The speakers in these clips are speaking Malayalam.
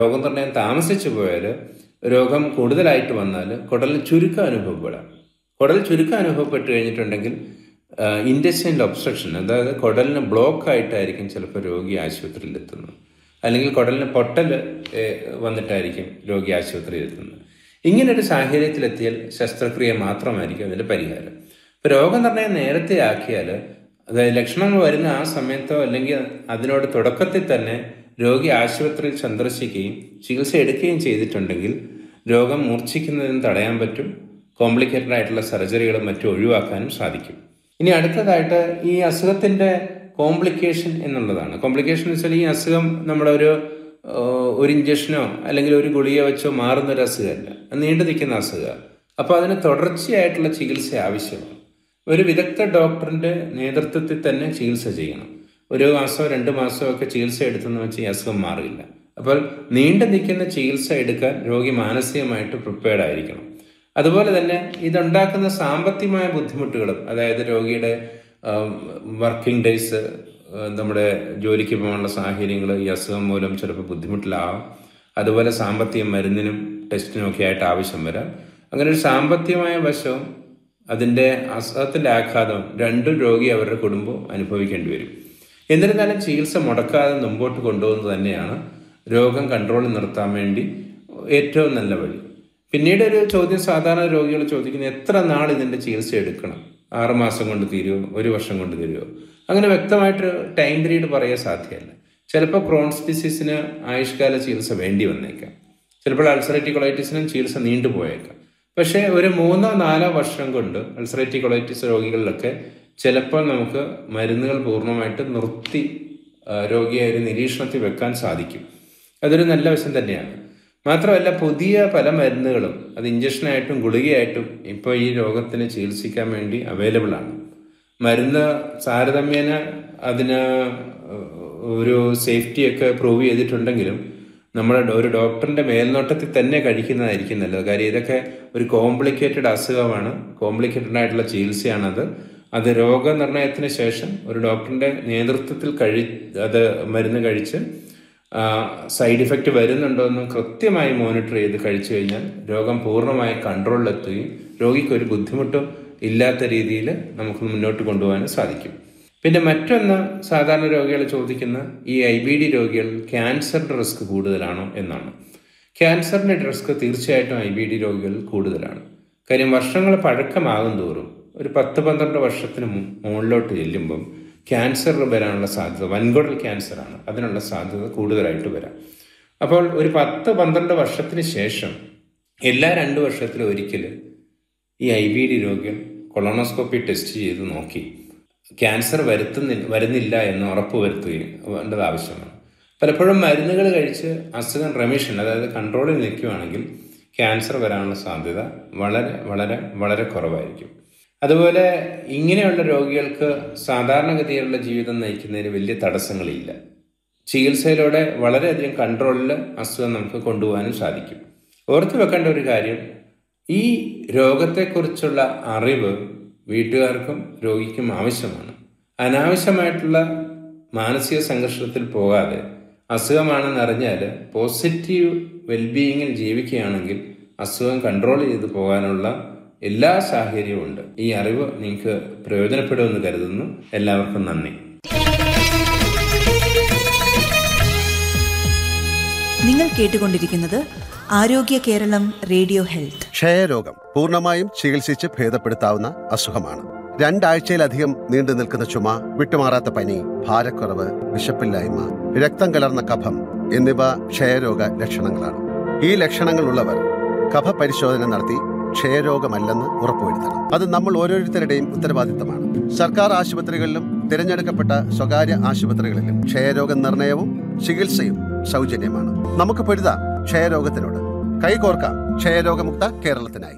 രോഗനിർണയം താമസിച്ചു പോയാൽ രോഗം കൂടുതലായിട്ട് വന്നാൽ കുടലിൽ ചുരുക്കം അനുഭവപ്പെടാം കുടൽ ചുരുക്കം അനുഭവപ്പെട്ട് കഴിഞ്ഞിട്ടുണ്ടെങ്കിൽ ഇൻഡസ്റ്റൈനിൽ ഒബ്സ്ട്രക്ഷൻ അതായത് കുടലിന് ബ്ലോക്ക് ആയിട്ടായിരിക്കും ചിലപ്പോൾ രോഗി ആശുപത്രിയിൽ എത്തുന്നത് അല്ലെങ്കിൽ കുടലിന് പൊട്ടൽ ഏഹ്, വന്നിട്ടായിരിക്കും രോഗി ആശുപത്രിയിൽ എത്തുന്നത് ഇങ്ങനൊരു സാഹചര്യത്തിലെത്തിയാൽ ശസ്ത്രക്രിയ മാത്രമായിരിക്കും അതിൻ്റെ പരിഹാരം ഇപ്പോൾ രോഗനിർണയം നേരത്തെ ആക്കിയാൽ അതായത് ലക്ഷണങ്ങൾ വരുന്ന ആ സമയത്തോ അല്ലെങ്കിൽ അതിനോട് തുടക്കത്തിൽ തന്നെ രോഗി ആശുപത്രിയിൽ സന്ദർശിക്കുകയും ചികിത്സ എടുക്കുകയും ചെയ്തിട്ടുണ്ടെങ്കിൽ രോഗം മൂർച്ഛിക്കുന്നതിന് തടയാൻ പറ്റും കോംപ്ലിക്കേറ്റഡ് ആയിട്ടുള്ള സർജറികളും മറ്റും ഒഴിവാക്കാനും സാധിക്കും ഇനി അടുത്തതായിട്ട് ഈ അസുഖത്തിൻ്റെ കോംപ്ലിക്കേഷൻ എന്നുള്ളതാണ് കോംപ്ലിക്കേഷൻ എന്ന് വെച്ചാൽ ഈ അസുഖം നമ്മുടെ ഒരു ഏഹ്, ഒരു ഇഞ്ചക്ഷനോ അല്ലെങ്കിൽ ഒരു ഗുളിക വെച്ചോ മാറുന്ന ഒരു അസുഖമല്ല അത് നീണ്ടു നിൽക്കുന്ന അസുഖമാണ് അപ്പോൾ അതിന് തുടർച്ചയായിട്ടുള്ള ചികിത്സ ആവശ്യമാണ് ഒരു വിദഗ്ധ ഡോക്ടറിന്റെ നേതൃത്വത്തിൽ തന്നെ ചികിത്സ ചെയ്യണം ഒരു മാസമോ രണ്ട് മാസമോ ഒക്കെ ചികിത്സ എടുത്തെന്ന് വെച്ച് ഈ അസുഖം മാറില്ല അപ്പോൾ നീണ്ടു നിൽക്കുന്ന ചികിത്സ എടുക്കാൻ രോഗി മാനസികമായിട്ട് പ്രിപ്പയർഡ് ആയിരിക്കണം അതുപോലെ തന്നെ ഇതുണ്ടാക്കുന്ന സാമ്പത്തികമായ ബുദ്ധിമുട്ടുകളും അതായത് രോഗിയുടെ വർക്കിംഗ് ഡേയ്സ് നമ്മുടെ ജോലിക്ക് പോകാനുള്ള സാഹചര്യങ്ങൾ ഈ അസുഖം മൂലം ചിലപ്പോൾ ബുദ്ധിമുട്ടിലാവാം അതുപോലെ സാമ്പത്തിക മരുന്നിനും ടെസ്റ്റിനും ഒക്കെ ആയിട്ട് ആവശ്യം വരാം അങ്ങനെ ഒരു സാമ്പത്തികമായ വശവും അതിൻ്റെ അസുഖത്തിൻ്റെ ആഘാതം രണ്ടും രോഗി അവരുടെ കുടുംബവും അനുഭവിക്കേണ്ടി വരും എന്നിരുന്നാലും ചികിത്സ മുടക്കാതെ മുമ്പോട്ട് കൊണ്ടുപോകുന്നത് തന്നെയാണ് രോഗം കൺട്രോളിൽ നിർത്താൻ വേണ്ടി ഏറ്റവും നല്ല വഴി പിന്നീട് ഒരു ചോദ്യം സാധാരണ രോഗികൾ ചോദിക്കുന്നത് എത്ര നാൾ ഇതിൻ്റെ ചികിത്സ എടുക്കണം ആറ് മാസം കൊണ്ട് തീരുമോ ഒരു വർഷം കൊണ്ട് തീരുമോ അങ്ങനെ വ്യക്തമായിട്ട് ടൈം പീരീഡ് പറയാൻ സാധ്യമല്ല ചിലപ്പോൾ ക്രോൺസ് ഡിസീസിന് ആയുഷ്കാല ചികിത്സ വേണ്ടി വന്നേക്കാം ചിലപ്പോൾ അൾസറേറ്റീവ് കൊളൈറ്റിസിനും ചികിത്സ നീണ്ടുപോയേക്കാം പക്ഷേ ഒരു മൂന്നോ നാലോ വർഷം കൊണ്ട് അൾസറേറ്റീവ് കൊളൈറ്റിസ് രോഗികളിലൊക്കെ ചിലപ്പോൾ നമുക്ക് മരുന്നുകൾ പൂർണ്ണമായിട്ട് നിർത്തി ആ, രോഗിയെ ഒരു നിരീക്ഷണത്തിൽ വെക്കാൻ സാധിക്കും അതൊരു നല്ല വശം തന്നെയാണ് മാത്രമല്ല പുതിയ പല മരുന്നുകളും അത് ഇഞ്ചക്ഷനായിട്ടും ഗുളികയായിട്ടും ഇപ്പോൾ ഈ രോഗത്തിന് ചികിത്സിക്കാൻ വേണ്ടി അവൈലബിൾ ആണ് മരുന്ന് താരതമ്യേന അതിന് ഒരു സേഫ്റ്റിയൊക്കെ പ്രൂവ് ചെയ്തിട്ടുണ്ടെങ്കിലും നമ്മുടെ ഒരു ഡോക്ടറിന്റെ മേൽനോട്ടത്തിൽ തന്നെ കഴിക്കുന്നതായിരിക്കും നല്ലത് കാര്യം ഇതൊക്കെ ഒരു കോംപ്ലിക്കേറ്റഡ് അസുഖമാണ് കോംപ്ലിക്കേറ്റഡ് ആയിട്ടുള്ള ചികിത്സയാണത് അത് രോഗനിർണയത്തിന് ശേഷം ഒരു ഡോക്ടറിന്റെ നേതൃത്വത്തിൽ കഴി അത് മരുന്ന് കഴിച്ച് സൈഡ് ഇഫക്റ്റ് വരുന്നുണ്ടോ എന്ന് കൃത്യമായി മോണിറ്റർ ചെയ്ത് കഴിച്ചു കഴിഞ്ഞാൽ രോഗം പൂർണ്ണമായി കൺട്രോളിലെത്തുകയും രോഗിക്ക് ഒരു ബുദ്ധിമുട്ടും ഇല്ലാത്ത രീതിയിൽ നമുക്ക് മുന്നോട്ട് കൊണ്ടുപോകാനും സാധിക്കും പിന്നെ മറ്റൊന്ന് സാധാരണ രോഗികൾ ചോദിക്കുന്ന ഈ ഐ ബി ഡി രോഗികളിൽ ക്യാൻസറിൻ്റെ റിസ്ക് കൂടുതലാണോ എന്നാണ് ക്യാൻസറിൻ്റെ റിസ്ക് തീർച്ചയായിട്ടും ഐ ബി ഡി രോഗികളിൽ കൂടുതലാണ് കാര്യം വർഷങ്ങൾ പഴക്കമാകും തോറും ഒരു പത്ത് പന്ത്രണ്ട് വർഷത്തിന് മു- മുകളിലോട്ട് ചെല്ലുമ്പം ക്യാൻസർ വരാനുള്ള സാധ്യത വൻകുടൽ ക്യാൻസറാണ് അതിനുള്ള സാധ്യത കൂടുതലായിട്ട് വരാം അപ്പോൾ ഒരു പത്ത് പന്ത്രണ്ട് വർഷത്തിന് ശേഷം എല്ലാ രണ്ട് വർഷത്തിലും ഒരിക്കൽ ഈ ഐ ബി ഡി രോഗികൾ കൊളോണോസ്കോപ്പി ടെസ്റ്റ് ചെയ്ത് നോക്കി ക്യാൻസർ വരുത്തുന്നില്ല വരുന്നില്ല എന്ന് ഉറപ്പ് വരുത്തുകയും വേണ്ടത് ആവശ്യമാണ് പലപ്പോഴും മരുന്നുകൾ കഴിച്ച് അസുഖം റെമിഷൻ അതായത് കൺട്രോളിൽ നിൽക്കുകയാണെങ്കിൽ ക്യാൻസർ വരാനുള്ള സാധ്യത വളരെ വളരെ വളരെ കുറവായിരിക്കും അതുപോലെ ഇങ്ങനെയുള്ള രോഗികൾക്ക് സാധാരണഗതിയിലുള്ള ജീവിതം നയിക്കുന്നതിന് വലിയ തടസ്സങ്ങളില്ല ചികിത്സയിലൂടെ വളരെയധികം കൺട്രോളിൽ അസുഖം നമുക്ക് കൊണ്ടുപോകാനും സാധിക്കും ഓർത്തു വെക്കേണ്ട ഒരു കാര്യം ഈ രോഗത്തെക്കുറിച്ചുള്ള അറിവ് വീട്ടുകാർക്കും രോഗിക്കും ആവശ്യമാണ് അനാവശ്യമായിട്ടുള്ള മാനസിക സംഘർഷത്തിൽ പോകാതെ അസുഖമാണെന്ന് അറിഞ്ഞാൽ പോസിറ്റീവ് വെൽബീയിങ്ങിൽ ജീവിക്കുകയാണെങ്കിൽ അസുഖം കൺട്രോൾ ചെയ്ത് പോകാനുള്ള എല്ലാ സാഹചര്യവും ഉണ്ട് ഈ അറിവ് നിങ്ങൾക്ക് പ്രയോജനപ്പെടുമെന്ന് കരുതുന്നു എല്ലാവർക്കും നന്ദി നിങ്ങൾ കേട്ടുകൊണ്ടിരിക്കുന്നത് ആരോഗ്യ കേരളം റേഡിയോ ഹെൽത്ത് ക്ഷയരോഗം പൂർണ്ണമായും ചികിത്സിച്ച് ഭേദപ്പെടുത്താവുന്ന അസുഖമാണ് രണ്ടാഴ്ചയിലധികം നീണ്ടു നിൽക്കുന്ന ചുമ വിട്ടുമാറാത്ത പനി ഭാരക്കുറവ് വിശപ്പില്ലായ്മ രക്തം കലർന്ന കഫം എന്നിവ ക്ഷയരോഗ ലക്ഷണങ്ങളാണ് ഈ ലക്ഷണങ്ങളുള്ളവർ കഫ പരിശോധന നടത്തി ക്ഷയരോഗമല്ലെന്ന് ഉറപ്പുവരുത്തണം അത് നമ്മൾ ഓരോരുത്തരുടെയും ഉത്തരവാദിത്തമാണ് സർക്കാർ ആശുപത്രികളിലും തിരഞ്ഞെടുക്കപ്പെട്ട സ്വകാര്യ ആശുപത്രികളിലും ക്ഷയരോഗ നിർണയവും ചികിത്സയും സൗജന്യമാണ് നമുക്ക് പൊരുതാം ക്ഷയരോഗത്തിനോട് കൈകോർക്കാം ക്ഷയരോഗമുക്ത കേരളത്തിനായി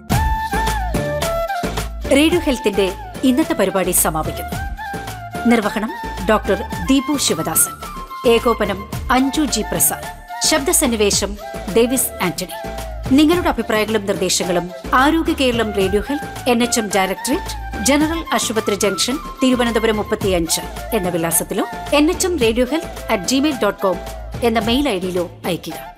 റേഡിയോ ഹെൽത്തിന്റെ ഇന്നത്തെ പരിപാടി സമാപിക്കുന്നു നിർവഹണം ഡോക്ടർ ദീപു ശിവദാസൻ ഏകോപനം അഞ്ജു ജി പ്രസാദ് ശബ്ദസന്നിവേശം ഡേവിസ് ആന്റണി നിങ്ങളുടെ അഭിപ്രായങ്ങളും നിർദ്ദേശങ്ങളും Arogya Keralam radio health N H M directorate general ആശുപത്രി ജംഗ്ഷൻ തിരുവനന്തപുരം മുപ്പത്തിയഞ്ച് എന്ന വിലാസത്തിലോ N H M radio health at Gmail dot com എന്ന മെയിൽ ഐ ഡിയിലോ അയയ്ക്കുക